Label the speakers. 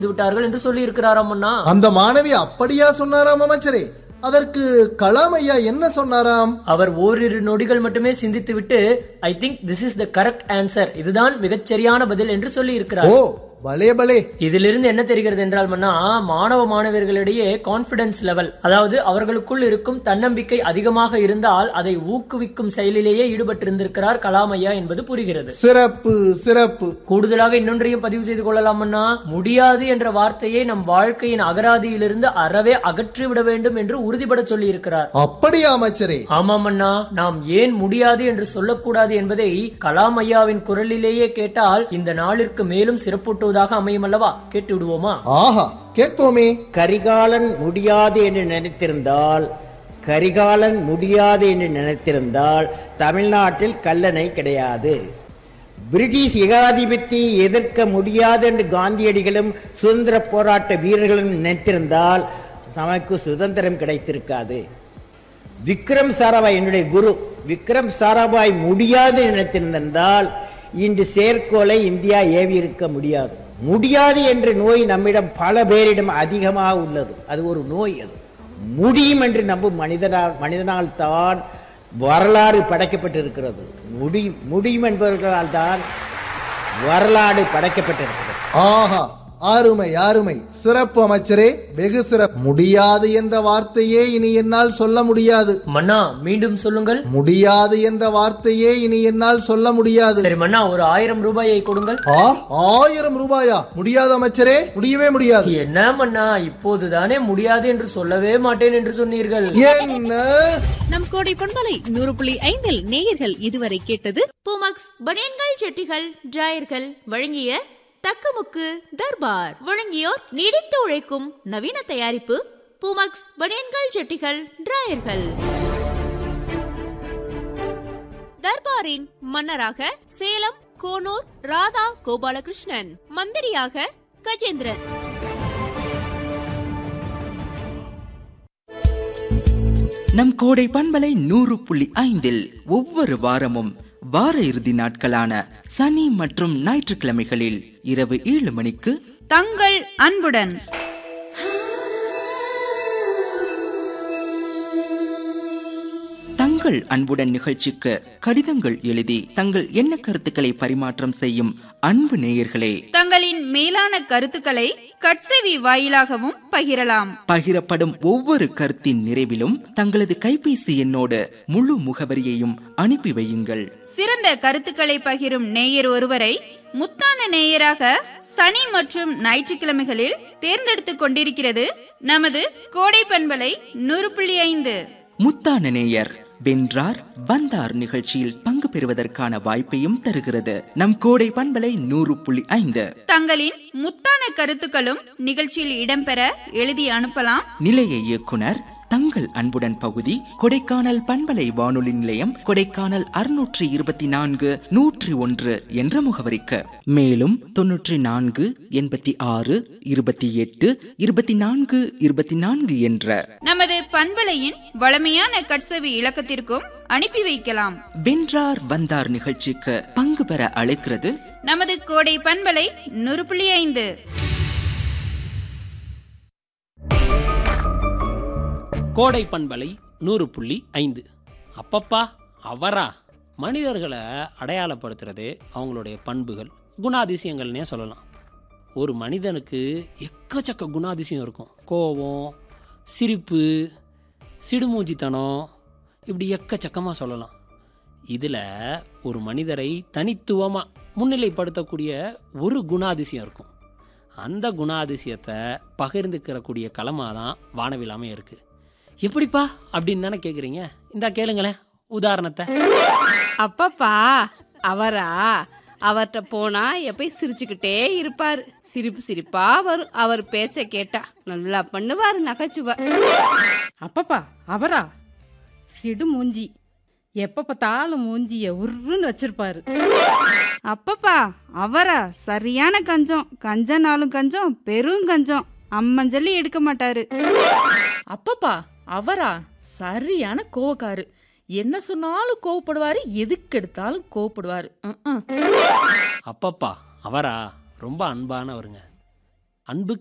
Speaker 1: விட்டார்கள் என்று சொல்லி இருக்கிறாராம் அண்ணா
Speaker 2: அந்த மாணவி அப்படியா சொன்னாராம் அமைச்சரே அதற்கு கலாம் ஐயா என்ன சொன்னாராம்
Speaker 1: அவர் ஓரிரு நொடிகள் மட்டுமே சிந்தித்துவிட்டு I think this is the correct answer இதுதான் மிகச்சரியான பதில் என்று சொல்லி இருக்கிறார்
Speaker 2: ஓ பலே பலே
Speaker 1: இதிலிருந்து என்ன தெரிகிறது என்றால் மன்னா மாணவ மாணவர்களிடையே கான்பிடன்ஸ் லெவல் அதாவது அவர்களுக்குள் இருக்கும் தன்னம்பிக்கை அதிகமாக இருந்தால் அதை ஊக்குவிக்கும் செயலிலேயே ஈடுபட்டிருந்திருக்கிறார் கலாம் ஐயா என்பது புரிகிறது
Speaker 2: சிறப்பு சிறப்பு
Speaker 1: கூடுதலாக இன்னொன்றையும் பதிவு செய்து கொள்ளலாம் அண்ணா முடியாது என்ற வார்த்தையை நம் வாழ்க்கையின் அகராதியிலிருந்து அறவே அகற்றிவிட வேண்டும் என்று உறுதிபட சொல்லி இருக்கிறார்
Speaker 2: அப்படியா அமைச்சரே
Speaker 1: ஆமாம் அண்ணா நாம் ஏன் முடியாது என்று சொல்லக்கூடாது என்பதை கலாம் ஐயாவின் குரலிலேயே கேட்டால் இந்த நாளிற்கு மேலும் சிறப்பூட்டுவதாக அமையும் அல்லவா கேட்டு விடுவோமா
Speaker 2: ஆஹா கேட்போமே
Speaker 3: கரிகாலன் முடியாது என்று நினைத்திருந்தால் கரிகாலன் முடியாது என்று நினைத்திருந்தால் தமிழ்நாட்டில் கல்லணை கிடையாது பிரிட்டிஷ் ஏகாதிபத்தியை எதிர்க்க முடியாது என்று காந்தியடிகளும் சுதந்திர போராட்ட வீரர்களும் நினைத்திருந்தால் நமக்கு சுதந்திரம் கிடைத்திருக்காது விக்ரம் சாராபாய் என்னுடைய குரு விக்ரம் சாராபாய் முடியாது என்று நினைத்திருந்தால் இன்று செயற்கோளை இந்தியா ஏவி இருக்க முடியாது முடியாது என்ற நோய் நம்மிடம் பல பேரிடம் அதிகமாக உள்ளது அது ஒரு நோய் அது முடியும் என்று நம்பும் மனிதனால் மனிதனால் தான் வரலாறு படைக்கப்பட்டிருக்கிறது முடி முடியும் என்பவர்களால் தான் வரலாறு படைக்கப்பட்டிருக்கிறது
Speaker 2: ஆஹா அருமை அருமை சிறப்பு அமைச்சரே வெகு சிறப்பு முடியாது என்ற வார்த்தையே இனி என்னால் சொல்ல முடியாது
Speaker 1: மன்னா மீண்டும் சொல்லுங்கள்
Speaker 2: முடியாது என்ற வார்த்தையே இனி என்னால் சொல்ல முடியாது
Speaker 1: சரி மன்னா ஒரு ஆயிரம் ரூபாயை கொடுங்கள்
Speaker 2: ஆ ஆயிரம் ரூபாயா முடியாது அமைச்சரே முடியவே முடியாது
Speaker 1: என்ன மன்னா இப்போதுதானே முடியாது என்று சொல்லவே மாட்டேன் என்று சொன்னீர்கள்
Speaker 2: என்ன
Speaker 4: நம் கோடை பண்பலை நூறு புள்ளி ஐந்தில் நேயர்கள் இதுவரை கேட்டது
Speaker 5: பூமக்ஸ் பனியன்கள் ஜெட்டிகள் டிராயர்கள் வழங்கிய தக்கமுக்கு தர்பார் வழங்கியோர் நீடித்து உழைக்கும் நவீன தயாரிப்பு பூமக்ஸ் பனியன்கள் ஜெட்டிகள் டிராயர்கள் தர்பாரின் மன்னராக சேலம் கோனூர் ராதா கோபாலகிருஷ்ணன் மந்திரியாக கஜேந்திரன்
Speaker 6: நம் கோடை பண்பலை நூறு புள்ளி ஐந்தில் ஒவ்வொரு வாரமும் வார இறுதி நாட்களான சனி மற்றும் ஞாயிற்றுக்கிழமைகளில் இரவு ஏழு மணிக்கு
Speaker 7: தங்கள் அன்புடன்
Speaker 6: தங்கள் அன்புடன் நிகழ்ச்சிக்கு கடிதங்கள் எழுதி தங்கள் எண்ண கருத்துக்களை பரிமாற்றம் செய்யும் அன்பு நேயர்களே
Speaker 7: தங்களின் மேலான கருத்துக்களை கட்செவி வாயிலாகவும் பகிரலாம்
Speaker 6: பகிரப்படும் ஒவ்வொரு கருத்தின் நிறைவிலும் தங்களது கைபேசி எண்ணோடு முழு முகவரியையும் அனுப்பி வையுங்கள்
Speaker 7: சிறந்த கருத்துக்களை பகிரும் நேயர் ஒருவரை முத்தான நேயராக சனி மற்றும் ஞாயிற்றுக்கிழமைகளில் தேர்ந்தெடுத்துக் கொண்டிருக்கிறது நமது கோடை பண்பலை நூறு புள்ளி ஐந்து
Speaker 6: முத்தான நேயர் வென்றார் வந்தார் நிகழ்ச்சியில் பங்கு பெறுவதற்கான வாய்ப்பையும் தருகிறது நம் கோடை பண்பலை நூறு புள்ளி ஐந்து
Speaker 7: தங்களின் முத்தான கருத்துக்களும் நிகழ்ச்சியில் இடம்பெற எழுதி அனுப்பலாம்
Speaker 6: நிலைய இயக்குனர் தங்கள் அன்புடன் பகுதி கொடைக்கானல் பண்பலை வானொலி நிலையம் கொடைக்கானல் அறுநூற்றி இருபத்தி நான்கு நூற்றி ஒன்று என்ற முகவரிக்கு மேலும் தொன்னூற்றி நான்கு எண்பத்தி ஆறு இருபத்தி எட்டு இருபத்தி நான்கு இருபத்தி நான்கு என்ற
Speaker 7: நமது பண்பலையின் வளமையான கட்செவி இலக்கத்திற்கும் அனுப்பி வைக்கலாம்
Speaker 6: வென்றார் வந்தார் நிகழ்ச்சிக்கு பங்கு பெற அழைக்கிறது
Speaker 7: நமது கோடை பண்பலை நூறு புள்ளி ஐந்து
Speaker 8: கோடை பண்பலை நூறு புள்ளி ஐந்து அப்பப்பா அவரா மனிதர்களை அடையாளப்படுத்துறது அவங்களுடைய பண்புகள் குணாதிசயங்கள்னே சொல்லலாம் ஒரு மனிதனுக்கு எக்கச்சக்க குணாதிசயம் இருக்கும் கோபம் சிரிப்பு சிடுமூஞ்சித்தனம் இப்படி எக்கச்சக்கமாக சொல்லலாம் இதில் ஒரு மனிதரை தனித்துவமாக முன்னிலைப்படுத்தக்கூடிய ஒரு குணாதிசயம் இருக்கும் அந்த குணாதிசயத்தை பகிர்ந்துக்கிறக்கூடிய களமாக தான் வானவிலாமே இருக்குது எப்படிப்பா அப்படின்னு தானே கேட்குறீங்க இந்தா கேளுங்களேன் உதாரணத்தை
Speaker 9: அப்பப்பா அவரா அவர்கிட்ட போனா எப்பயும் சிரிச்சுக்கிட்டே இருப்பாரு சிரிப்பு சிரிப்பா வரும் அவர் பேச்ச கேட்டா நல்லா பண்ணுவாரு நகைச்சுவை
Speaker 10: அப்பப்பா அவரா சிடு மூஞ்சி எப்ப பார்த்தாலும் மூஞ்சிய உருன்னு வச்சிருப்பாரு
Speaker 7: அப்பப்பா அவரா சரியான கஞ்சம் கஞ்சனாலும் கஞ்சம் பெரும் கஞ்சம் அம்மஞ்சல்லி எடுக்க மாட்டாரு
Speaker 10: அப்பப்பா அவரா சரியான கோவக்காரு என்ன சொன்னாலும் கோவப்படுவாரு எதுக்கு எடுத்தாலும் கோவப்படுவாரு ம்ம்.
Speaker 8: அப்பப்பா அவரா ரொம்ப அன்பானவருங்க அன்பு